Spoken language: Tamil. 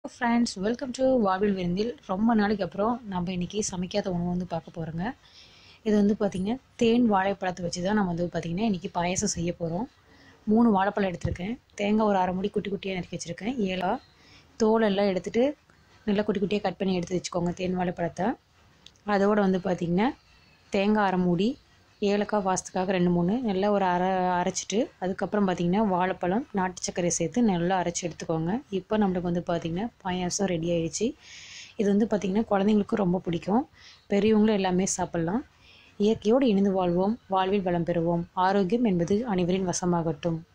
ஃப்ரெண்ட்ஸ் வெல்கம் டு வாழ்வில் விருந்தில் ரொம்ப நாளைக்கு அப்புறம் நம்ம இன்றைக்கி சமைக்காத உணவு வந்து பார்க்க போகிறோங்க இது வந்து பார்த்திங்கன்னா தேன் வாழைப்பழத்தை வச்சு தான் நம்ம வந்து பார்த்திங்கன்னா இன்றைக்கி பாயசம் செய்ய போகிறோம் மூணு வாழைப்பழம் எடுத்திருக்கேன் தேங்காய் ஒரு அரை முடி குட்டி குட்டியாக நறுக்கி வச்சுருக்கேன் ஏலா தோலெல்லாம் எடுத்துகிட்டு நல்லா குட்டி குட்டியாக கட் பண்ணி எடுத்து வச்சுக்கோங்க தேன் வாழைப்பழத்தை அதோடு வந்து பார்த்திங்கன்னா தேங்காய் அரை மூடி ஏலக்காய் வாசத்துக்காக ரெண்டு மூணு நல்லா ஒரு அரை அரைச்சிட்டு அதுக்கப்புறம் பார்த்திங்கன்னா வாழைப்பழம் நாட்டு சர்க்கரை சேர்த்து நல்லா அரைச்சி எடுத்துக்கோங்க இப்போ நம்மளுக்கு வந்து பார்த்திங்கன்னா பாயாசம் ரெடி ஆயிடுச்சு இது வந்து பார்த்திங்கன்னா குழந்தைங்களுக்கும் ரொம்ப பிடிக்கும் பெரியவங்களும் எல்லாமே சாப்பிட்லாம் இயற்கையோடு இணைந்து வாழ்வோம் வாழ்வில் வளம் பெறுவோம் ஆரோக்கியம் என்பது அனைவரின் வசமாகட்டும்